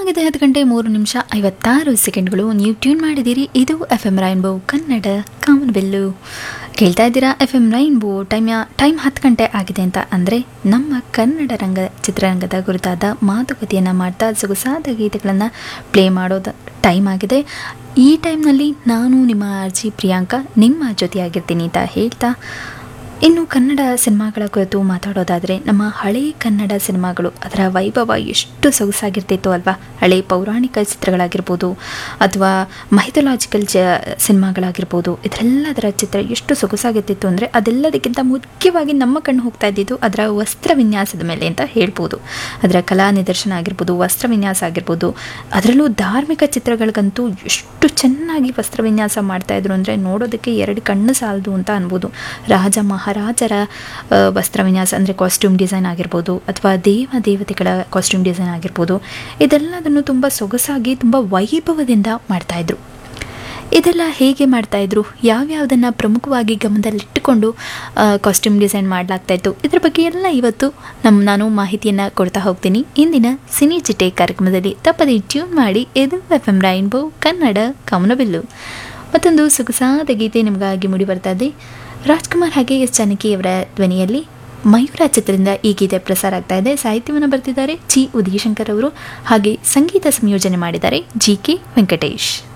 ಸಮಯವಾಗಿದೆ ಹತ್ತು ಗಂಟೆ ಮೂರು ನಿಮಿಷ ಐವತ್ತಾರು ಸೆಕೆಂಡ್ಗಳು ನೀವು ಟ್ಯೂನ್ ಮಾಡಿದ್ದೀರಿ ಇದು ಎಫ್ ಎಮ್ ರೈನ್ಬೋ ಕನ್ನಡ ಕಾಮನಬೆಲ್ಲು ಕೇಳ್ತಾ ಇದ್ದೀರಾ F M Rainbow time time ಹತ್ತು ಗಂಟೆ ಆಗಿದೆ ಅಂತ ಅಂದರೆ ನಮ್ಮ ಕನ್ನಡ ರಂಗ ಚಿತ್ರರಂಗದ ಕುರಿತಾದ ಮಾತುಕತೆಯನ್ನು ಮಾಡ್ತಾ ಸೊಗಸಾದ ಗೀತೆಗಳನ್ನು ಪ್ಲೇ ಮಾಡೋದು ಟೈಮ್ ಆಗಿದೆ ಈ ಟೈಮ್ನಲ್ಲಿ ನಾನು ನಿಮ್ಮ ಅರ್ಜಿ ಪ್ರಿಯಾಂಕಾ ನಿಮ್ಮ ಜೊತೆಯಾಗಿರ್ತೀನಿ ಅಂತ ಹೇಳ್ತಾ ಇನ್ನು ಕನ್ನಡ ಸಿನಿಮಾಗಳ ಕುರಿತು ಮಾತಾಡೋದಾದರೆ ನಮ್ಮ ಹಳೆ ಕನ್ನಡ ಸಿನಿಮಾಗಳು ಅದರ ವೈಭವ ಎಷ್ಟು ಸೊಗಸಾಗಿರ್ತಿತ್ತು ಅಲ್ವಾ ಹಳೆ ಪೌರಾಣಿಕ ಚಿತ್ರಗಳಾಗಿರ್ಬೋದು ಅಥವಾ ಮೈಥಲಾಜಿಕಲ್ ಚ ಸಿನಿಮಾಗಳಾಗಿರ್ಬೋದು ಇದರೆಲ್ಲದರ ಚಿತ್ರ ಎಷ್ಟು ಸೊಗಸಾಗಿರ್ತಿತ್ತು ಅಂದರೆ ಅದೆಲ್ಲದಕ್ಕಿಂತ ಮುಖ್ಯವಾಗಿ ನಮ್ಮ ಕಣ್ಣು ಹೋಗ್ತಾ ಇದ್ದಿದ್ದು ಅದರ ವಸ್ತ್ರ ವಿನ್ಯಾಸದ ಮೇಲೆ ಅಂತ ಹೇಳ್ಬೋದು ಅದರ ಕಲಾ ನಿದರ್ಶನ ಆಗಿರ್ಬೋದು ವಸ್ತ್ರ ವಿನ್ಯಾಸ ಆಗಿರ್ಬೋದು ಅದರಲ್ಲೂ ಧಾರ್ಮಿಕ ಚಿತ್ರಗಳಿಗಂತೂ ಎಷ್ಟು ಚೆನ್ನಾಗಿ ವಸ್ತ್ರ ವಿನ್ಯಾಸ ಮಾಡ್ತಾಯಿದ್ರು ಅಂದರೆ ನೋಡೋದಕ್ಕೆ ಎರಡು ಕಣ್ಣು ಸಾಲದು ಅಂತ ಅನ್ಬೋದು ರಾಜ ಮಹಾರಾಜರ ಆ, ವಸ್ತ್ರ ವಿನ್ಯಾಸ ಅಂದರೆ ಕಾಸ್ಟ್ಯೂಮ್ ಡಿಸೈನ್ ಆಗಿರ್ಬೋದು ಅಥವಾ ದೇವ ದೇವತೆಗಳ ಕಾಸ್ಟ್ಯೂಮ್ ಡಿಸೈನ್ ಆಗಿರ್ಬೋದು ಇದೆಲ್ಲದನ್ನು ತುಂಬ ಸೊಗಸಾಗಿ ತುಂಬ ವೈಭವದಿಂದ ಮಾಡ್ತಾಯಿದ್ರು ಇದೆಲ್ಲ ಹೇಗೆ ಮಾಡ್ತಾಯಿದ್ರು ಯಾವ್ಯಾವುದನ್ನು ಪ್ರಮುಖವಾಗಿ ಗಮನದಲ್ಲಿಟ್ಟುಕೊಂಡು ಕಾಸ್ಟ್ಯೂಮ್ ಡಿಸೈನ್ ಮಾಡಲಾಗ್ತಾಯಿತ್ತು ಇದ್ರ ಬಗ್ಗೆ ಎಲ್ಲ ಇವತ್ತು ನಮ್ಮ ನಾನು ಮಾಹಿತಿಯನ್ನು ಕೊಡ್ತಾ ಹೋಗ್ತೀನಿ ಇಂದಿನ ಸಿನಿ ಚಿಟ್ಟೆ ಕಾರ್ಯಕ್ರಮದಲ್ಲಿ ತಪ್ಪದೆ ಟ್ಯೂನ್ ಮಾಡಿ ಇದು ಎಫ್ ಎಮ್ ರೈನ್ಬೋ ಕನ್ನಡ ಕಮನಬಿಲ್ಲು ಮತ್ತೊಂದು ಸೊಗಸಾದ ಗೀತೆ ನಿಮಗಾಗಿ ಮೂಡಿ ಬರ್ತಾ ಇದೆ ರಾಜ್ಕುಮಾರ್ ಹಾಗೆ ಎಸ್ ಜಾನಕಿಯವರ ಧ್ವನಿಯಲ್ಲಿ ಮಯೂರ ಚಿತ್ರದಿಂದ ಈ ಗೀತೆ ಪ್ರಸಾರ ಆಗ್ತಾ ಇದೆ ಸಾಹಿತ್ಯವನ್ನು ಬರ್ತಿದ್ದಾರೆ ಜಿ ಉದಯಶಂಕರ್ ಅವರು ಹಾಗೆ ಸಂಗೀತ ಸಂಯೋಜನೆ ಮಾಡಿದ್ದಾರೆ ಜಿ ಕೆ ವೆಂಕಟೇಶ್